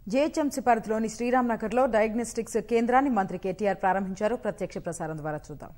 GHMC పరిధిలోని శ్రీరామ్ నగర్లో diagnostics కేంద్రాన్ని మంత్రి కేటీఆర్ ప్రారంభించారు ప్రత్యక్ష ప్రసారం ద్వారా చూద్దాం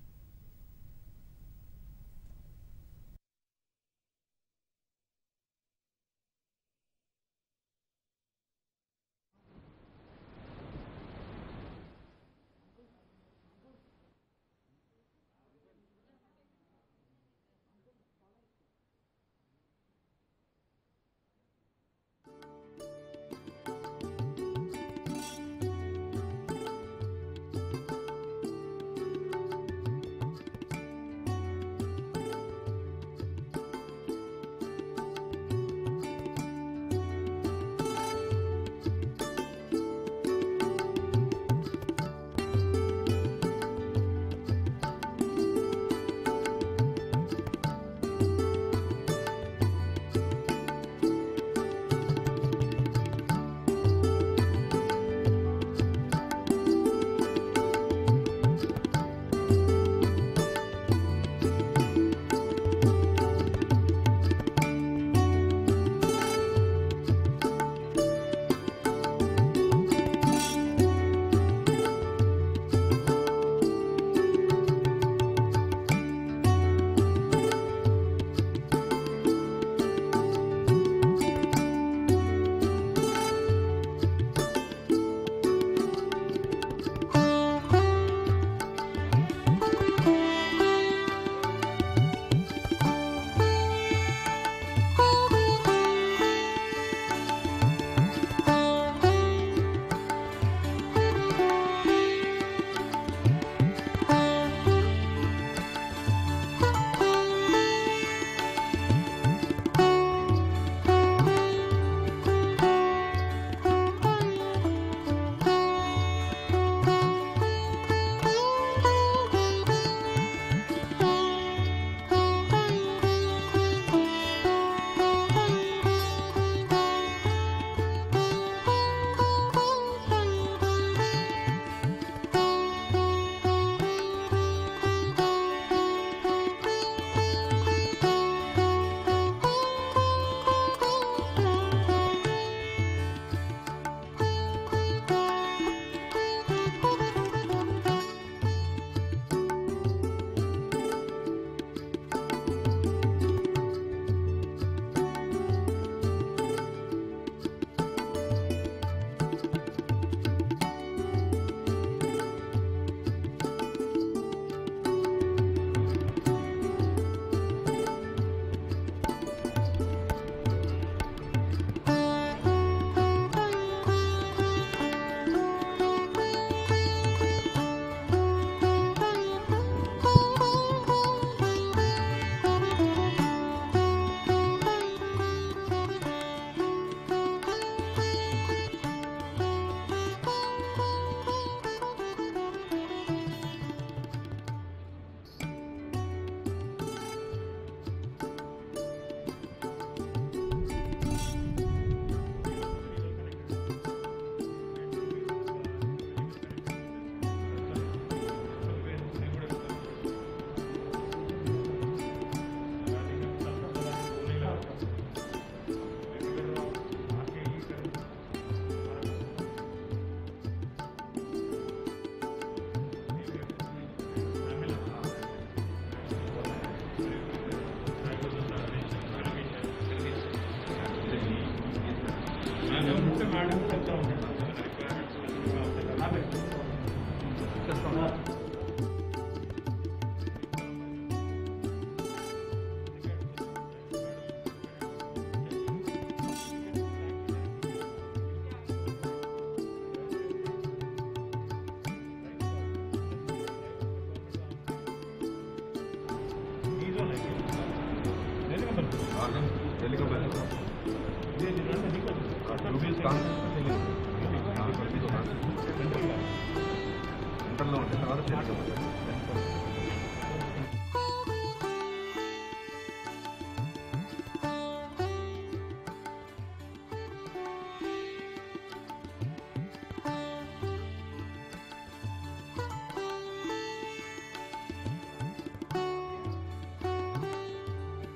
సెంటర్లో ఉంటే తర్వాత చేరుకోవాలి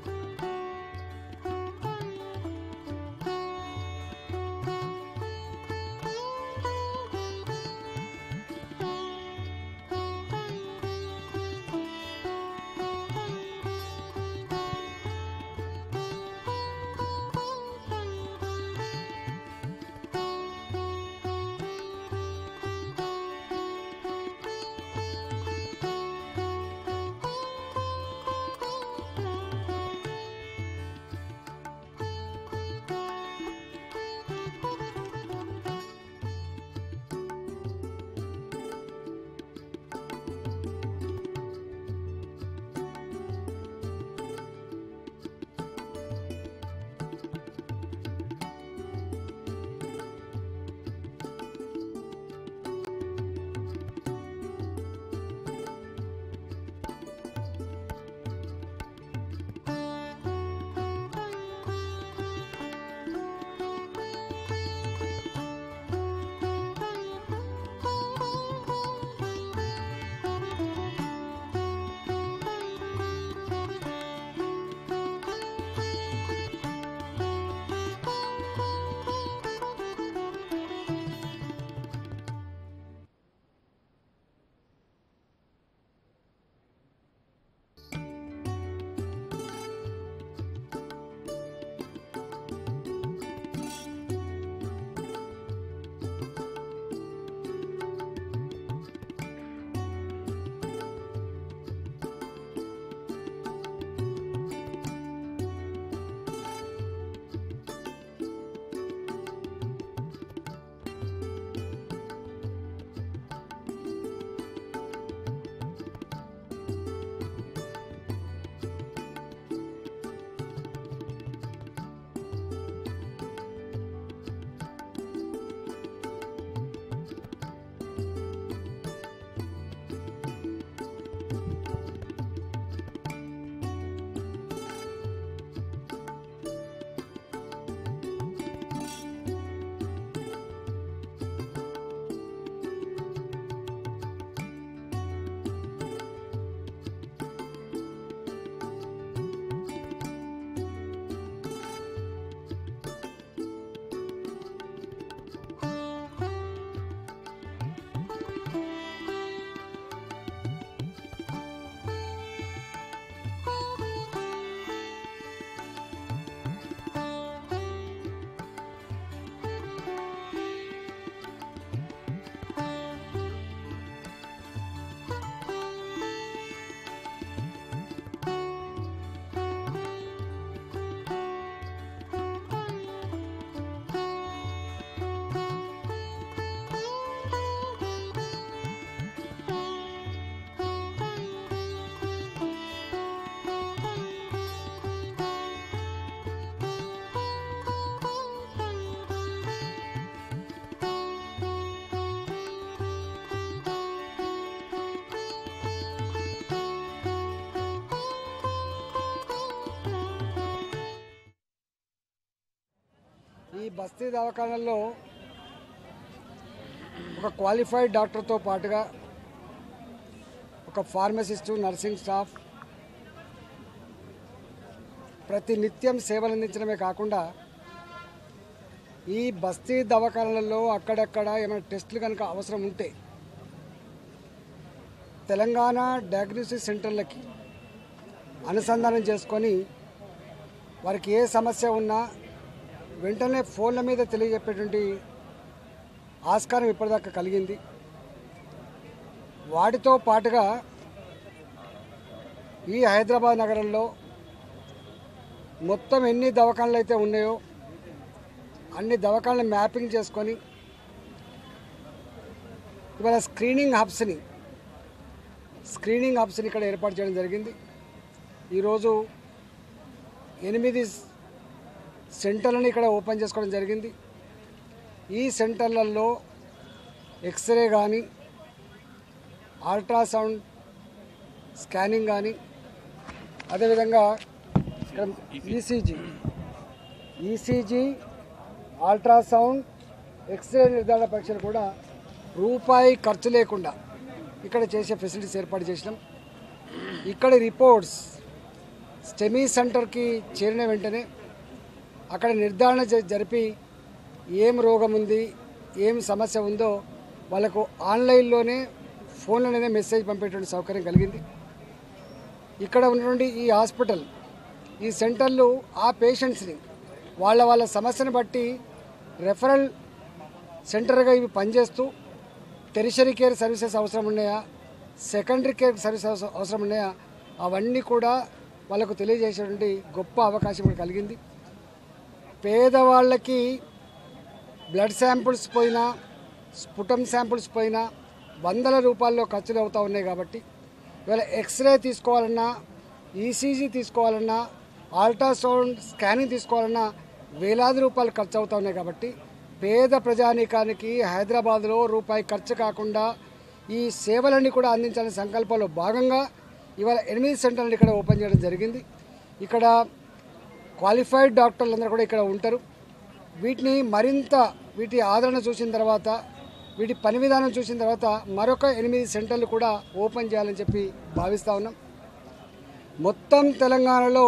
ఆ ఈ బస్తీ దవాఖానల్లో ఒక క్వాలిఫైడ్ డాక్టర్తో పాటుగా ఒక ఫార్మసిస్టు నర్సింగ్ స్టాఫ్ ప్రతి నిత్యం సేవలు అందించడమే కాకుండా ఈ బస్తీ దవాఖానలలో అక్కడక్కడ ఏమైనా టెస్టులు కనుక అవసరం ఉంటే తెలంగాణ డయాగ్నోసిస్ సెంటర్లకి అనుసంధానం చేసుకొని వారికి ఏ సమస్య ఉన్నా వెంటనే ఫోన్ల మీద తెలియజెప్పేటువంటి ఆస్కారం ఇప్పటిదాకా కలిగింది వాటితో పాటుగా ఈ హైదరాబాద్ నగరంలో మొత్తం ఎన్ని దవాఖానలు అయితే ఉన్నాయో అన్ని దవాఖానలు మ్యాపింగ్ చేసుకొని ఇవాళ స్క్రీనింగ్ హబ్స్ని స్క్రీనింగ్ హబ్స్ని ఇక్కడ ఏర్పాటు చేయడం జరిగింది ఈరోజు ఎనిమిది సెంటర్లను ఇక్కడ ఓపెన్ చేసుకోవడం జరిగింది ఈ సెంటర్లలో ఎక్స్రే కానీ అల్ట్రాసౌండ్ స్కానింగ్ కానీ అదేవిధంగా ఇక్కడ ఈసీజీ ఈసీజీ అల్ట్రాసౌండ్ ఎక్స్రే నిర్ధారణ పరీక్షలు కూడా రూపాయి ఖర్చు లేకుండా ఇక్కడ చేసే ఫెసిలిటీస్ ఏర్పాటు చేసినాం ఇక్కడ రిపోర్ట్స్ స్టెమీ సెంటర్కి చేరిన వెంటనే అక్కడ నిర్ధారణ జ- జరిపి ఏం రోగం ఉంది ఏం సమస్య ఉందో వాళ్ళకు ఆన్లైన్లోనే ఫోన్లోనే మెసేజ్ పంపేటువంటి సౌకర్యం కలిగింది ఇక్కడ ఉన్నటువంటి ఈ హాస్పిటల్ ఈ సెంటర్లు ఆ పేషెంట్స్ని వాళ్ళ వాళ్ళ సమస్యను బట్టి రెఫరల్ సెంటర్గా ఇవి పనిచేస్తూ టెరిషరీ కేర్ సర్వీసెస్ అవసరం ఉన్నాయా సెకండరీ కేర్ సర్వీసెస్ అవసరం ఉన్నాయా అవన్నీ కూడా వాళ్ళకు తెలియజేసేటువంటి గొప్ప అవకాశం ఇక్కడ కలిగింది పేదవాళ్ళకి బ్లడ్ శాంపుల్స్ పోయినా స్పుటం శాంపుల్స్ పోయినా వందల రూపాయల్లో ఖర్చులు అవుతూ ఉన్నాయి కాబట్టి ఇవాళ ఎక్స్రే తీసుకోవాలన్నా ఈసీజీ తీసుకోవాలన్నా అల్ట్రాసౌండ్ స్కానింగ్ తీసుకోవాలన్నా వేలాది రూపాయలు ఖర్చు అవుతూ ఉన్నాయి కాబట్టి పేద ప్రజానీకానికి హైదరాబాద్లో రూపాయి ఖర్చు కాకుండా ఈ సేవలన్నీ కూడా అందించాలనే సంకల్పంలో భాగంగా ఇవాళ ఎనిమిది సెంటర్లు ఇక్కడ ఓపెన్ చేయడం జరిగింది ఇక్కడ క్వాలిఫైడ్ డాక్టర్లు అందరూ కూడా ఇక్కడ ఉంటారు వీటిని మరింత వీటి ఆదరణ చూసిన తర్వాత వీటి పని విధానం చూసిన తర్వాత మరొక ఎనిమిది సెంటర్లు కూడా ఓపెన్ చేయాలని చెప్పి భావిస్తూ ఉన్నాం మొత్తం తెలంగాణలో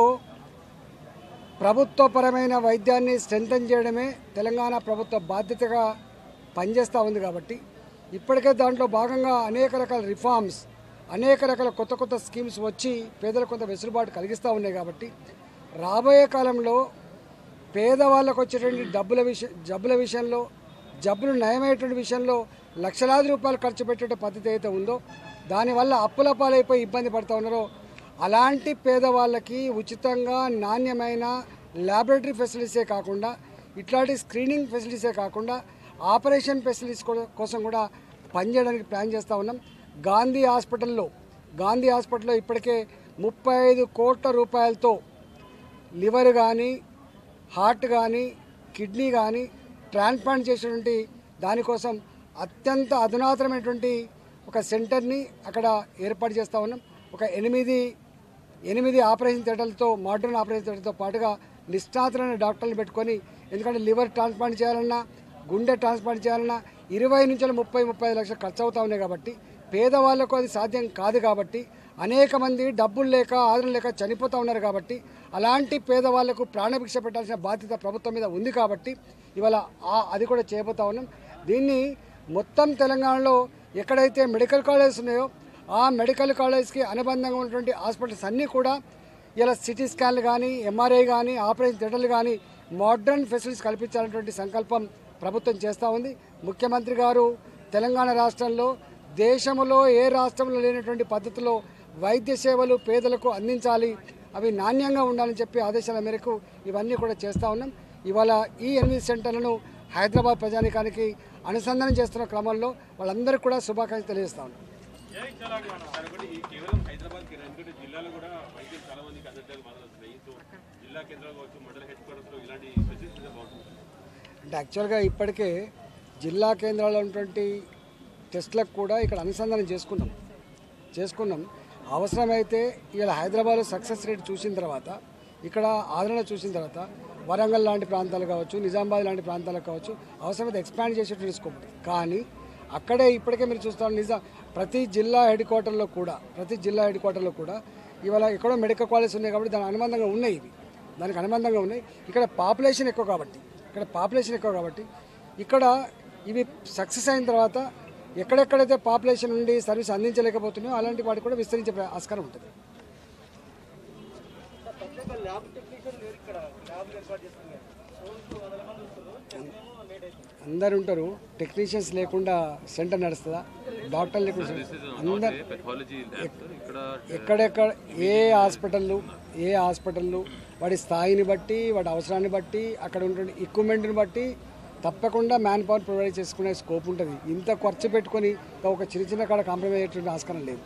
ప్రభుత్వపరమైన వైద్యాన్ని స్ట్రెంథన్ చేయడమే తెలంగాణ ప్రభుత్వ బాధ్యతగా పనిచేస్తూ ఉంది కాబట్టి ఇప్పటికే దాంట్లో భాగంగా అనేక రకాల రిఫార్మ్స్ అనేక రకాల కొత్త కొత్త స్కీమ్స్ వచ్చి పేదలకు కొంత వెసులుబాటు కలిగిస్తూ ఉన్నాయి కాబట్టి రాబోయే కాలంలో పేదవాళ్ళకు వచ్చేటువంటి డబ్బుల విషయం జబ్బుల విషయంలో జబ్బులు నయమయ్యేటువంటి విషయంలో లక్షలాది రూపాయలు ఖర్చు పెట్టే పద్ధతి అయితే ఉందో దానివల్ల అప్పుల పాలైపోయి ఇబ్బంది పడుతూ ఉన్నారో అలాంటి పేదవాళ్ళకి ఉచితంగా నాణ్యమైన ల్యాబొరేటరీ ఫెసిలిటీసే కాకుండా ఇట్లాంటి స్క్రీనింగ్ ఫెసిలిటీసే కాకుండా ఆపరేషన్ ఫెసిలిటీస్ కూడా- కోసం కూడా పనిచేయడానికి ప్లాన్ చేస్తూ ఉన్నాం గాంధీ హాస్పిటల్లో గాంధీ హాస్పిటల్లో ఇప్పటికే ముప్పై ఐదు కోట్ల రూపాయలతో లివర్ కానీ హార్ట్ కానీ కిడ్నీ కానీ ట్రాన్స్ప్లాంట్ చేసినటువంటి దానికోసం అత్యంత అధునాతనమైనటువంటి ఒక సెంటర్ని అక్కడ ఏర్పాటు చేస్తూ ఉన్నాం ఒక ఎనిమిది ఎనిమిది ఆపరేషన్ థియేటర్లతో మోడర్న్ ఆపరేషన్ థియేటర్తో పాటుగా నిష్ణాతులైన డాక్టర్లు పెట్టుకొని ఎందుకంటే లివర్ ట్రాన్స్ప్లాంట్ చేయాలన్నా గుండె ట్రాన్స్ప్లాంట్ చేయాలన్నా ఇరవై నుంచి ముప్పై ముప్పై ఐదు లక్షలు ఖర్చు అవుతా ఉన్నాయి కాబట్టి పేదవాళ్లకు అది సాధ్యం కాదు కాబట్టి అనేక మంది డబ్బులు లేక ఆదరణ లేక చనిపోతూ ఉన్నారు కాబట్టి అలాంటి పేదవాళ్లకు ప్రాణభిక్ష పెట్టాల్సిన బాధ్యత ప్రభుత్వం మీద ఉంది కాబట్టి ఇవాళ ఆ- అది కూడా చేయబోతా ఉన్నాం దీన్ని మొత్తం తెలంగాణలో ఎక్కడైతే మెడికల్ కాలేజెస్ ఉన్నాయో ఆ మెడికల్ కాలేజ్కి అనుబంధంగా ఉన్నటువంటి హాస్పిటల్స్ అన్నీ కూడా ఇలా సిటీ స్కాన్లు కానీ ఎంఆర్ఐ కానీ ఆపరేషన్ థియేటర్లు కానీ మోడర్న్ ఫెసిలిటీస్ కల్పించాలనేటువంటి సంకల్పం ప్రభుత్వం చేస్తూ ఉంది ముఖ్యమంత్రి గారు తెలంగాణ రాష్ట్రంలో దేశంలో ఏ రాష్ట్రంలో లేనటువంటి పద్ధతిలో వైద్య సేవలు పేదలకు అందించాలి అవి నాణ్యంగా ఉండాలని చెప్పి ఆదేశాల మేరకు ఇవన్నీ కూడా చేస్తూ ఉన్నాం ఇవాళ ఈ ఎనిమిది సెంటర్లను హైదరాబాద్ ప్రజానికానికి అనుసంధానం చేస్తున్న క్రమంలో వాళ్ళందరికీ కూడా శుభాకాంక్షలు తెలియజేస్తా ఉన్నాం సార్ ఒకటి ఈ కేవలం హైదరాబాద్ కి ఎందుకంటే జిల్లాలో కూడా వైద్యం చాలా మందికి అందట్లేదు మొదలవుతున్నాయి సో జిల్లా కేంద్రాలు కావచ్చు మండల హెడ్ క్వార్టర్స్ లో ఇలాంటి ఫెసిలిటీస్ ఉంటే బాగుంటుంది అంటే యాక్చువల్గా ఇప్పటికే జిల్లా కేంద్రాల్లో ఉన్నటువంటి టెస్ట్లకు కూడా ఇక్కడ అనుసంధానం చేసుకున్నాం చేసుకున్నాం అవసరమైతే ఇలా హైదరాబాద్లో సక్సెస్ రేట్ చూసిన తర్వాత ఇక్కడ ఆదరణ చూసిన తర్వాత వరంగల్ లాంటి ప్రాంతాలు కావచ్చు నిజామాబాద్ లాంటి ప్రాంతాలకు కావచ్చు అవసరమైతే ఎక్స్పాండ్ చేసేటువంటి స్కోప్ ఉంటుంది కానీ అక్కడే ఇప్పటికే మీరు చూస్తారు నిజా ప్రతి జిల్లా హెడ్ క్వార్టర్లో కూడా ప్రతి జిల్లా హెడ్ క్వార్టర్లో కూడా ఇవాళ ఎక్కడో మెడికల్ కాలేజ్ ఉన్నాయి కాబట్టి దాని అనుబంధంగా ఉన్నాయి ఇవి దానికి అనుబంధంగా ఉన్నాయి ఇక్కడ పాపులేషన్ ఎక్కువ కాబట్టి ఇక్కడ పాపులేషన్ ఎక్కువ కాబట్టి ఇక్కడ ఇవి సక్సెస్ అయిన తర్వాత ఎక్కడెక్కడైతే పాపులేషన్ ఉండి సర్వీస్ అందించలేకపోతున్నాయో అలాంటి వాటికి కూడా విస్తరించే ప్ర- ఆస్కారం ఉంటుంది అందరు ఉంటారు టెక్నీషియన్స్ లేకుండా సెంటర్ నడుస్తుందా డాక్టర్ లేకుండా అందరు పెథాలజీ ల్యాబ్ ఇక్కడ ఎక్కడెక్కడ ఏ హాస్పిటళ్ళు ఏ హాస్పిటళ్ళు వాడి స్థాయిని బట్టి వాడి అవసరాన్ని బట్టి అక్కడ ఉండే ఎక్విప్మెంట్ని బట్టి తప్పకుండా మ్యాన్ పవర్ ప్రొవైడ్ చేసుకునే స్కోప్ ఉంటుంది ఇంత ఖర్చు పెట్టుకొని ఒక చిన్న చిన్న కాడ కాంప్రమైజ్ అయ్యేటువంటి ఆస్కారం లేదు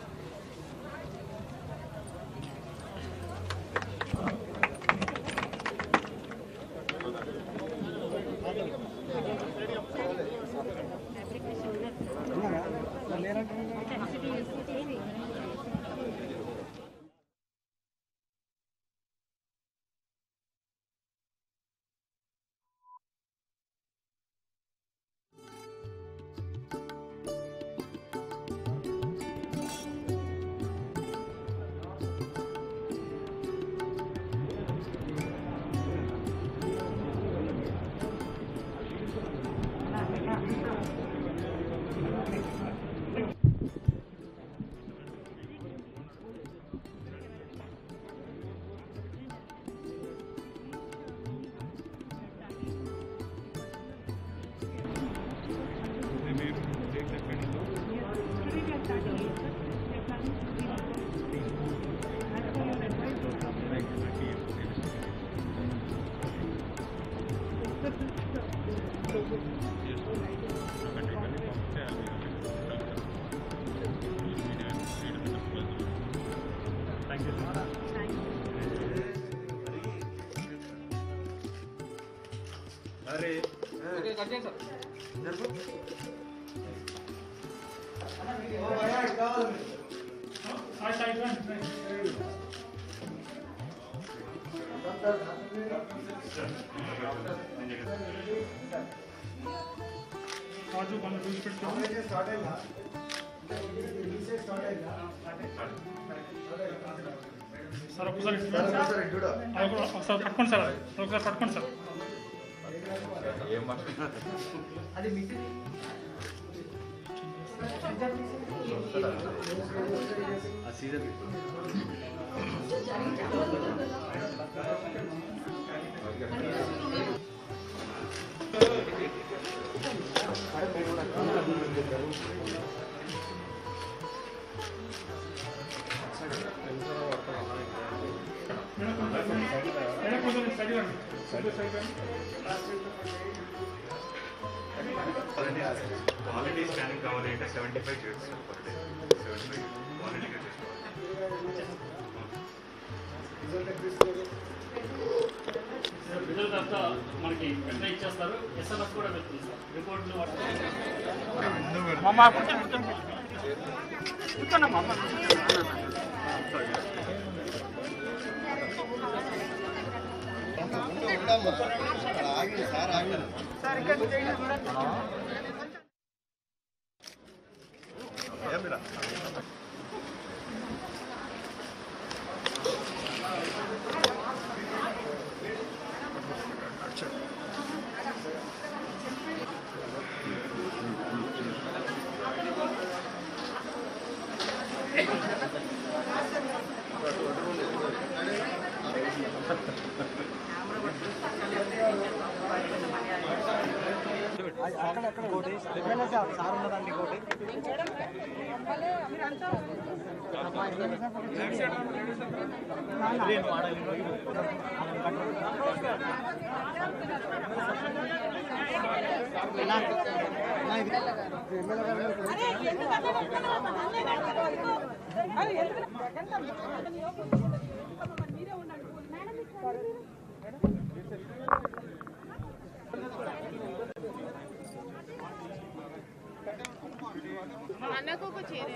సార్ ఒకసారి అది కూడా ఒకసారి పట్టుకోండి సార్ అది. ఒకసారి పట్టుకోండి సార్ మేడం కొంచెం సైడ్ రండి. సైడ్ సైడ్ రండి. క్వాలిటీ స్కానింగ్ కావాలి అంటే సెవెంటీ ఫైవ్ చేస్తాం పర్ డే సెవెంటీ ఫైవ్ క్వాలిటీగా చేసుకోవాలి రిజల్ట్ అంతా మనకి వెంటనే ఇచ్చేస్తారు ఎస్ఎంఎస్ కూడా వెళ్తుంది సార్ రిపోర్ట్లు మామ కూర్చోండి కూర్చోండి కూర్చోండి మామ అన్నకు ఒక చీర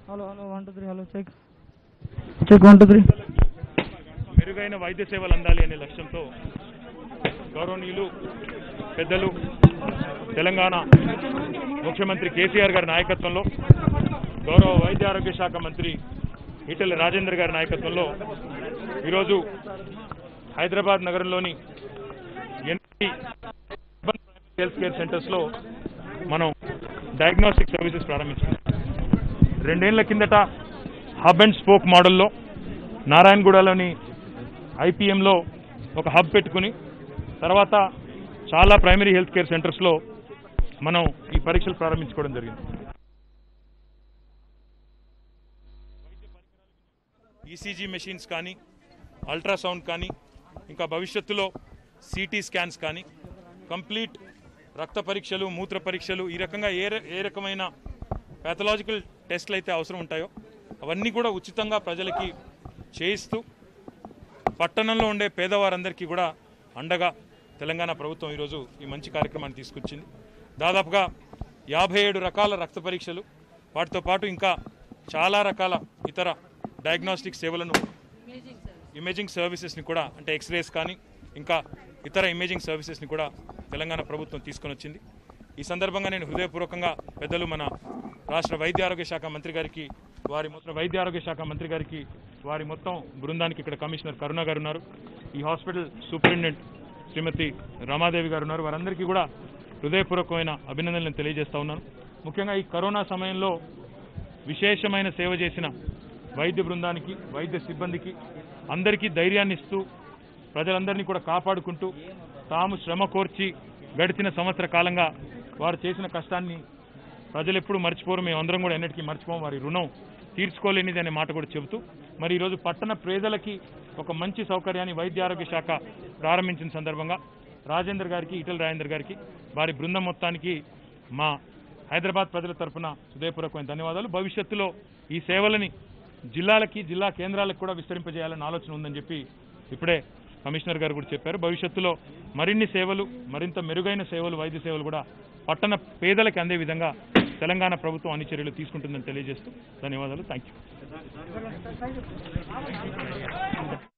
hello hello one two three hello check check one two three మెరుగైన వైద్య సేవలు అందాలి అనే లక్ష్యంతో గౌరవనీయులు పెద్దలు తెలంగాణ ముఖ్యమంత్రి కేసీఆర్ గారి నాయకత్వంలో గౌరవ వైద్య ఆరోగ్య శాఖ మంత్రి ఈటెల రాజేందర్ గారి నాయకత్వంలో ఈరోజు హైదరాబాద్ నగరంలోని ఎనిమిది హెల్త్ కేర్ సెంటర్స్లో మనం డయాగ్నోస్టిక్ సర్వీసెస్ ప్రారంభించాం రెండేళ్ల కిందట హబ్ అండ్ స్పోక్ మోడల్లో నారాయణగూడలోని ఐపీఎంలో ఒక హబ్ పెట్టుకుని తర్వాత చాలా ప్రైమరీ హెల్త్ కేర్ సెంటర్స్లో మనం ఈ పరీక్షలు ప్రారంభించుకోవడం జరిగింది ఈసీజీ మెషిన్స్ కానీ అల్ట్రాసౌండ్ కానీ ఇంకా భవిష్యత్తులో సిటీ స్కాన్స్ కానీ కంప్లీట్ రక్త పరీక్షలు మూత్ర పరీక్షలు ఈ రకంగా ఏ ర- ఏ రకమైన ప్యాథలాజికల్ టెస్ట్లు అయితే అవసరం ఉంటాయో అవన్నీ కూడా ఉచితంగా ప్రజలకి చేయిస్తూ పట్టణంలో ఉండే పేదవారందరికీ కూడా అండగా తెలంగాణ ప్రభుత్వం ఈరోజు ఈ మంచి కార్యక్రమాన్ని తీసుకొచ్చింది దాదాపుగా యాభై ఏడు రకాల రక్త పరీక్షలు వాటితో పాటు ఇంకా చాలా రకాల ఇతర డయాగ్నోస్టిక్ సేవలను ఇమేజింగ్ సర్వీసెస్ని కూడా అంటే ఎక్స్రేస్ కానీ ఇంకా ఇతర ఇమేజింగ్ సర్వీసెస్ని కూడా తెలంగాణ ప్రభుత్వం తీసుకొని వచ్చింది ఈ సందర్భంగా నేను హృదయపూర్వకంగా పెద్దలు మన రాష్ట్ర వైద్య ఆరోగ్య శాఖ మంత్రి గారికి వారి మొత్తం వైద్య ఆరోగ్య శాఖ మంత్రి గారికి వారి మొత్తం బృందానికి ఇక్కడ కమిషనర్ కరుణ గారు ఉన్నారు ఈ హాస్పిటల్ సూపరింటెండెంట్ శ్రీమతి రమాదేవి గారు ఉన్నారు వారందరికీ కూడా హృదయపూర్వకమైన అభినందనలు తెలియజేస్తా ఉన్నాను ముఖ్యంగా ఈ కరోనా సమయంలో విశేషమైన సేవ చేసిన వైద్య బృందానికి వైద్య సిబ్బందికి అందరికీ ధైర్యాన్ని ఇస్తూ ప్రజలందరినీ కూడా కాపాడుకుంటూ తాము శ్రమ కోర్చి గడిచిన సంవత్సర కాలంగా వారు చేసిన కష్టాన్ని ప్రజలు ఎప్పుడు మర్చిపోరు మేము అందరం కూడా ఎన్నటికీ మర్చిపోం వారి రుణం తీర్చుకోలేనిది అనే మాట కూడా చెబుతూ మరి ఈరోజు పట్టణ పేదలకి ఒక మంచి సౌకర్యాన్ని వైద్య ఆరోగ్య శాఖ ప్రారంభించిన సందర్భంగా రాజేందర్ గారికి ఈటల రాజేందర్ గారికి వారి బృందం మొత్తానికి మా హైదరాబాద్ ప్రజల తరఫున హృదయపూర్వకమైన ధన్యవాదాలు భవిష్యత్తులో ఈ సేవలని జిల్లాలకి జిల్లా కేంద్రాలకు కూడా విస్తరింపజేయాలన్న ఆలోచన ఉందని చెప్పి ఇప్పుడే కమిషనర్ గారు కూడా చెప్పారు భవిష్యత్తులో మరిన్ని సేవలు మరింత మెరుగైన సేవలు వైద్య సేవలు కూడా పట్టణ పేదలకు అందే విధంగా తెలంగాణ ప్రభుత్వం అన్ని చర్యలు తీసుకుంటుందని తెలియజేస్తూ ధన్యవాదాలు థ్యాంక్ యూ